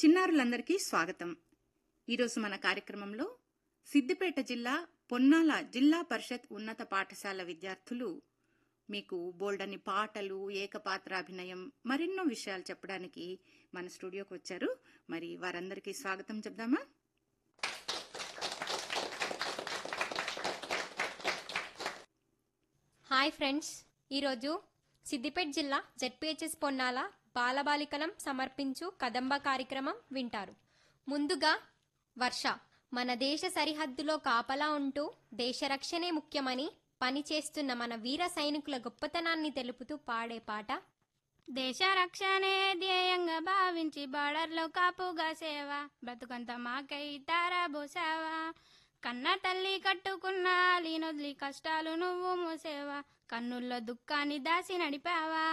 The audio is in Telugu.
చిన్నారులందరికీ స్వాగతం ఈరోజు మన కార్యక్రమంలో సిద్దిపేట జిల్లా పొన్నాల జిల్లా పరిషత్ ఉన్నత పాఠశాల విద్యార్థులు మీకు బోల్డని పాటలు ఏకపాత్రాభినయం మరెన్నో విషయాలు చెప్పడానికి మన స్టూడియోకి వచ్చారు మరి వారందరికీ స్వాగతం చెప్దామా హాయ్ ఫ్రెండ్స్ ఈరోజు సిద్దిపేట జిల్లా జెడ్పిహెచ్ఎస్ పొన్నాల బాలబాలికలం సమర్పించు కదంబ కార్యక్రమం వింటారు ముందుగా వర్ష మన దేశ సరిహద్దులో కాపలా ఉంటూ దేశ రక్షణే ముఖ్యమని పనిచేస్తున్న మన వీర సైనికుల గొప్పతనాన్ని తెలుపుతూ పాడే పాట దేశ రక్షణే ధ్యేయంగా భావించి బార్డర్లో కాపుగా సేవ బ్రతుకంత మాకై తారాబోసావా కన్న తల్లి కట్టుకున్న లీనొదిలి కష్టాలు నువ్వు మోసేవా కన్నుల్లో దుఃఖాన్ని దాసి నడిపావా